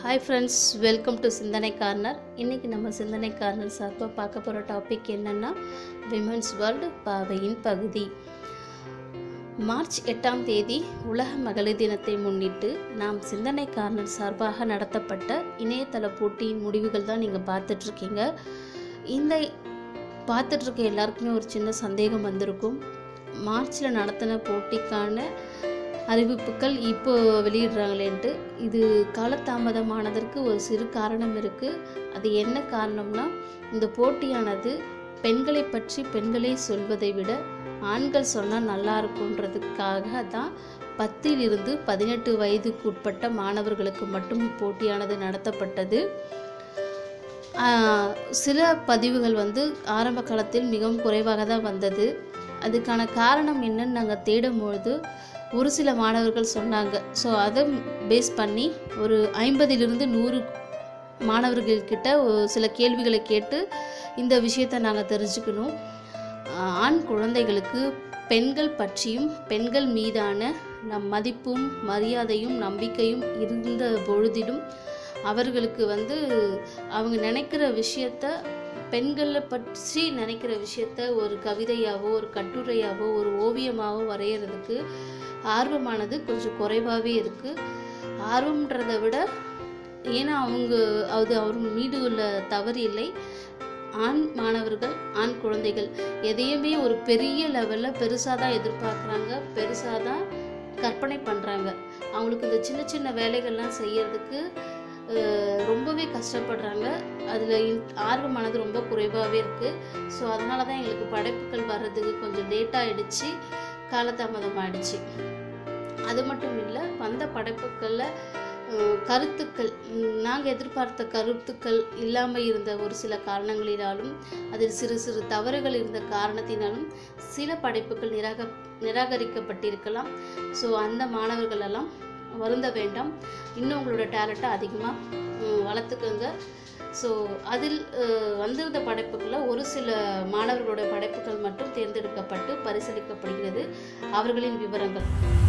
hi friends welcome to Sinthanai corner இன்றைக்கி நம்ம சிந்தனை கார்னர் சார்பாக பார்க்க போகிற டாபிக் என்னென்னா விமன்ஸ் வேர்ல்டு பாவையின் பகுதி மார்ச் எட்டாம் தேதி உலக மகளிர் தினத்தை முன்னிட்டு நாம் சிந்தனை கார்னர் சார்பாக நடத்தப்பட்ட இணையதள போட்டியின் முடிவுகள் தான் நீங்கள் பார்த்துட்ருக்கீங்க இந்த பார்த்துட்ருக்க எல்லாருக்குமே ஒரு சின்ன சந்தேகம் வந்திருக்கும் மார்ச்சில் நடத்தின போட்டிக்கான அறிவிப்புகள் இப்போ வெளியிடுறாங்களேன்ட்டு இது காலதாமதமானதற்கு ஒரு சிறு காரணம் இருக்குது அது என்ன காரணம்னா இந்த போட்டியானது பெண்களை பற்றி பெண்களே சொல்வதை விட ஆண்கள் சொன்னால் நல்லா இருக்குன்றதுக்காக தான் பத்திலிருந்து பதினெட்டு வயதுக்கு உட்பட்ட மாணவர்களுக்கு மட்டும் இப்போட்டியானது நடத்தப்பட்டது ஆஹ், சில பதிவுகள் வந்து ஆரம்ப காலத்தில் மிகவும் குறைவாக தான் வந்தது அதுக்கான காரணம் என்னன்னு நாங்கள் தேடும்பொழுது ஒரு சில மாணவர்கள் சொன்னாங்க ஸோ அதை பேஸ் பண்ணி ஒரு ஐம்பதிலிருந்து நூறு மாணவர்கள்கிட்ட ஒரு சில கேள்விகளை கேட்டு இந்த விஷயத்தை நாங்கள் தெரிஞ்சுக்கணும் ஆஹ் ஆண் குழந்தைகளுக்கு பெண்கள் பற்றியும் பெண்கள் மீதான நம் மதிப்பும் மரியாதையும் நம்பிக்கையும் இருந்த பொழுதிலும் அவர்களுக்கு வந்து அவங்க நினைக்கிற விஷயத்த பெண்களை பற்றி நினைக்கிற விஷயத்த ஒரு கவிதையாவோ ஒரு கட்டுரையாவோ ஒரு ஓவியமாவோ வரைகிறதுக்கு ஆர்வமானது கொஞ்சம் குறைவாகவே இருக்குது ஆர்வம்ன்றதை விட ஏன்னா அவங்க அது அவர் மீது உள்ள தவறு இல்லை ஆண் மாணவர்கள் ஆண் குழந்தைகள் எதையுமே ஒரு பெரிய லெவலில் பெருசாக தான் எதிர்பார்க்குறாங்க பெருசாக தான் கற்பனை பண்ணுறாங்க அவங்களுக்கு இந்த சின்ன சின்ன வேலைகள்லாம் செய்யறதுக்கு அஹ், ரொம்பவே கஷ்டப்படுறாங்க அதில் ஆர்வமானது ரொம்ப குறைவாகவே இருக்குது ஸோ அதனால தான் எங்களுக்கு படைப்புகள் வர்றதுக்கு கொஞ்சம் லேட் ஆகிடுச்சு காலதாமதம் ஆயிடுச்சு அது மட்டும் இல்லை வந்த படைப்புகளில் அஹ், கருத்துக்கள் நாங்கள் எதிர்பார்த்த கருத்துக்கள் இல்லாமல் இருந்த ஒரு சில காரணங்களினாலும் அதில் சிறு சிறு தவறுகள் இருந்த காரணத்தினாலும் சில படைப்புகள் நிராக நிராகரிக்கப்பட்டிருக்கலாம் ஸோ அந்த மாணவர்கள் எல்லாம் வருந்த வேண்டாம் இன்னும் உங்களோட டேலண்ட்டை அதிகமாக வளர்த்துக்கோங்க ஸோ அதில் அஹ், வந்திருந்த படைப்புகளில் ஒரு சில மாணவர்களோட படைப்புகள் மட்டும் தேர்ந்தெடுக்கப்பட்டு பரிசீலிக்கப்படுகிறது அவர்களின் விவரங்கள்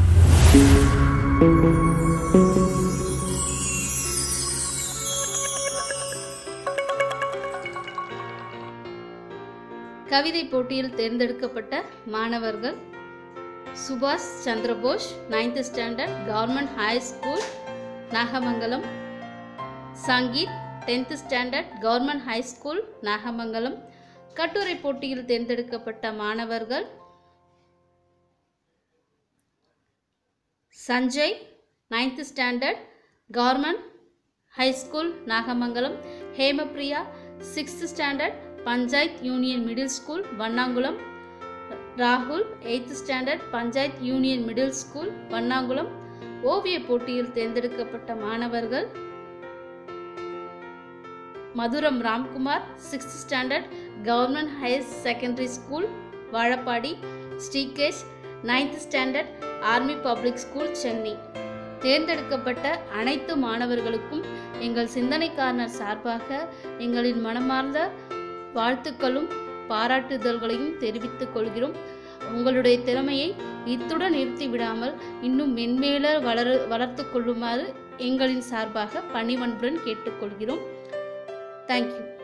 கவிதை போட்டியில் தேர்ந்தெடுக்கப்பட்ட மாணவர்கள் சுபாஷ் Chandrabose ninth standard government high school Nagamangalam Sangeeth tenth standard government high school Nagamangalam கட்டுரை போட்டியில் தேர்ந்தெடுக்கப்பட்ட மாணவர்கள் Sanjay ninth standard government high school Nagamangalam Hemapriya sixth standard panchayat union middle school Vannankulam ராகுல் eighth standard panchayat union middle school Vannankulam ஓவிய போட்டியில் தேர்ந்தெடுக்கப்பட்ட மாணவர்கள் Madhuram Ramkumar sixth standard government higher secondary school Vazhappadi Sreekesh ninth standard army public school Chennai தேர்ந்தெடுக்கப்பட்ட அனைத்து மாணவர்களுக்கும் எங்கள் சிந்தனை கார்னர் சார்பாக எங்களின் மனமார்ந்த வாழ்த்துக்களும் பாராட்டுதல்களையும் தெரிவித்துக் கொள்கிறோம் உங்களுடைய திறமையை இத்துடன் நிறுத்தி விடாமல் இன்னும் மென்மேல வளர வளர்த்து கொள்ளுமாறு எங்களின் சார்பாக பணிவன்புடன் கேட்டுக்கொள்கிறோம் தேங்க்யூ